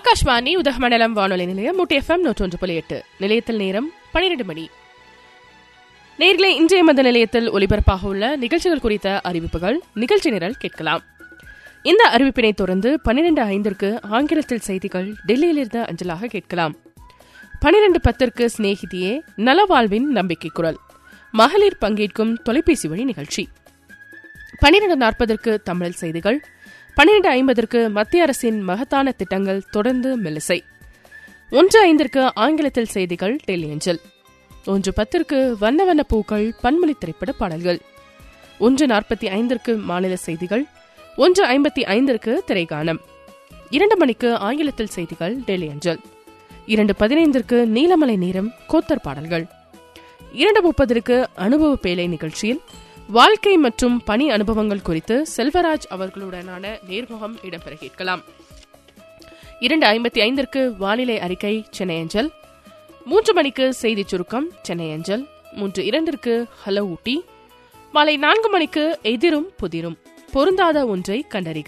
ஆகாஷ்வாணி உதகமண்டலம் வானொலி நிலையம் முட்டி எஃப்எம் நூற்றொன்று புள்ளி எட்டு நிலையத்தில் நேரம் பனிரெண்டு மணி நேர்களே இன்றைய மத நிலையத்தில் ஒலிபரப்பாக உள்ள நிகழ்ச்சிகள் குறித்த அறிவிப்புகள் நிகழ்ச்சி நிரல் கேட்கலாம் இந்த அறிவிப்பினை தொடர்ந்து பன்னிரண்டு ஐந்திற்கு ஆங்கிலத்தில் செய்திகள் டெல்லியிலிருந்து அஞ்சலாக கேட்கலாம் பனிரெண்டு பத்திற்கு சிநேகிதியே நலவாழ்வின் நம்பிக்கை குரல் மகளிர் பங்கேற்கும் தொலைபேசி வழி நிகழ்ச்சி பனிரெண்டு நாற்பதற்கு தமிழ் செய்திகள் பன்னிரண்டு ஐம்பதற்கு மத்திய அரசின் மகத்தான திட்டங்கள் தொடர்ந்து மெல்லிசை ஒன்று ஐந்திற்கு ஆங்கிலத்தில் செய்திகள் டெல்லி அஞ்சல் ஒன்று பத்திற்கு வண்ண வண்ண பூக்கள் பன்மொழி திரைப்பட பாடல்கள் ஒன்று நாற்பத்தி ஐந்திற்கு மாநில செய்திகள் ஒன்று ஐம்பத்தி ஐந்திற்கு திரைகானம் இரண்டு மணிக்கு ஆங்கிலத்தில் செய்திகள் டெல்லி அஞ்சல் இரண்டு பதினைந்திற்கு நீலமலை நேரம் கோத்தர் பாடல்கள் இரண்டு முப்பதற்கு அனுபவ பேலை நிகழ்ச்சியில் வாழ்க்கை மற்றும் பணி அனுபவங்கள் குறித்து செல்வராஜ் அவர்களுடனான நேர்முகம் இடம்பெற கேட்கலாம் இரண்டு ஐம்பத்தி ஐந்திற்கு வானிலை அறிக்கை சென்னை அஞ்சல் மூன்று மணிக்கு செய்திச் சுருக்கம் சென்னை அஞ்சல் மூன்று இரண்டிற்கு ஹலோ ஊட்டி மாலை நான்கு மணிக்கு எதிரும் புதிரும் பொருந்தாத ஒன்றை கண்டறிக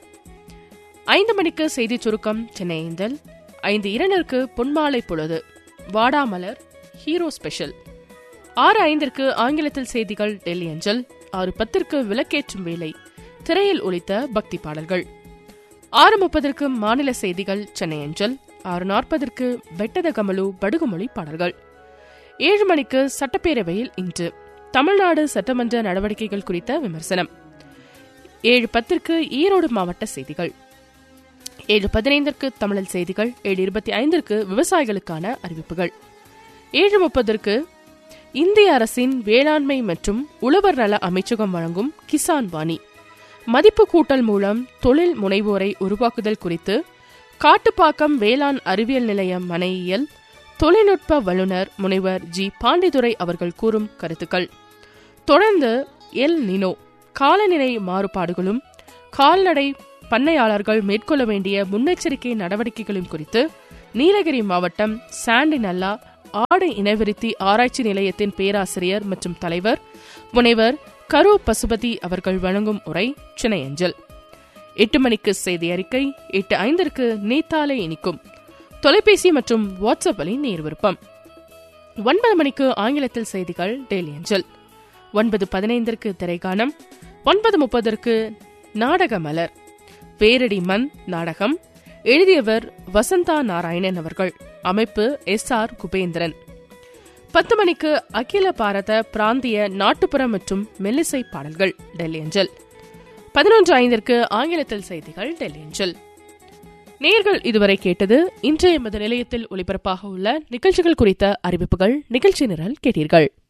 ஐந்து மணிக்கு செய்திச் சுருக்கம் சென்னை அஞ்சல் ஐந்து இரண்டிற்கு பொன்மாலை பொழுது வாடாமலர் ஹீரோ ஸ்பெஷல் ஆறு ஐந்திற்கு ஆங்கிலத்தில் செய்திகள் டெல்லி அஞ்சல் ஆறு பத்திற்கு விளக்கேற்றும் வேலை திரையில் ஒலித்த பக்தி பாடல்கள் ஆறு முப்பதற்கு மாநில செய்திகள் சென்னை அஞ்சல் ஆறு நாற்பதற்கு வெட்டத கமலு படுகுமொழி பாடல்கள் ஏழு மணிக்கு சட்டப்பேரவையில் இன்று தமிழ்நாடு சட்டமன்ற நடவடிக்கைகள் குறித்த விமர்சனம் ஏழு பத்திற்கு ஈரோடு மாவட்ட செய்திகள் ஏழு பதினைந்திற்கு தமிழில் செய்திகள் ஏழு இருபத்தி ஐந்திற்கு விவசாயிகளுக்கான அறிவிப்புகள் ஏழு முப்பதற்கு இந்திய அரசின் வேளாண்மை மற்றும் உழவர் நல அமைச்சகம் வழங்கும் கிசான் வாணி மதிப்பு கூட்டல் மூலம் தொழில் முனைவோரை உருவாக்குதல் குறித்து காட்டுப்பாக்கம் வேளாண் அறிவியல் நிலையம் மனையியல் தொழில்நுட்ப வல்லுநர் முனைவர் ஜி பாண்டிதுரை அவர்கள் கூறும் கருத்துக்கள் தொடர்ந்து எல் நினோ காலநிலை மாறுபாடுகளும் கால்நடை பண்ணையாளர்கள் மேற்கொள்ள வேண்டிய முன்னெச்சரிக்கை நடவடிக்கைகளும் குறித்து நீலகிரி மாவட்டம் சாண்டிநல்லா ஆடு இனவிருத்தி ஆராய்ச்சி நிலையத்தின் பேராசிரியர் மற்றும் தலைவர் முனைவர் கரு பசுபதி அவர்கள் வழங்கும் உரை சென்னை அஞ்சல் எட்டு மணிக்கு செய்தி அறிக்கை எட்டு ஐந்திற்கு நீத்தாலே இனிக்கும் தொலைபேசி மற்றும் வாட்ஸ்அப் வழி நேர் விருப்பம் ஒன்பது மணிக்கு ஆங்கிலத்தில் செய்திகள் டெய்லி அஞ்சல் ஒன்பது பதினைந்திற்கு திரைகானம் ஒன்பது முப்பதற்கு நாடக மலர் பேரடி மண் நாடகம் எழுதியவர் வசந்தா நாராயணன் அவர்கள் அமைப்பு எஸ் ஆர் குபேந்திரன் பத்து மணிக்கு அகில பாரத பிராந்திய நாட்டுப்புற மற்றும் மெல்லிசை பாடல்கள் டெல்லி அஞ்சல் பதினொன்று ஐந்திற்கு ஆங்கிலத்தில் செய்திகள் டெல்லி அஞ்சல் நேர்கள் இதுவரை கேட்டது இன்றைய எமது நிலையத்தில் ஒலிபரப்பாக உள்ள நிகழ்ச்சிகள் குறித்த அறிவிப்புகள் நிகழ்ச்சி நிரல் கேட்டீர்கள்